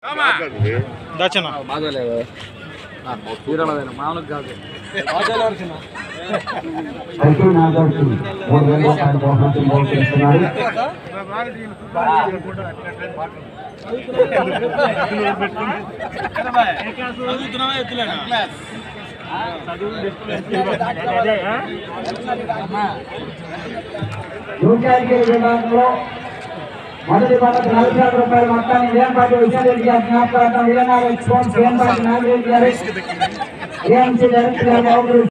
దర్శన బాగోలేవు మామూలుగా కాదు అయితే నాగార్జున మూడు వేల రూపాయల బహుమతిని బహుకరిస్తున్నారు నూటానికి విభాగంలో మొదటి పదకు నలభై వేల రూపాయల మొత్తాన్ని వేంపాటి విశారెడ్డి గారి జ్ఞాపకార్థం విజయనగరం స్పోర్ట్స్ వేంపాటి నాగిరెడ్డి గారు ఏఎంసీ డైరెక్టర్ గారు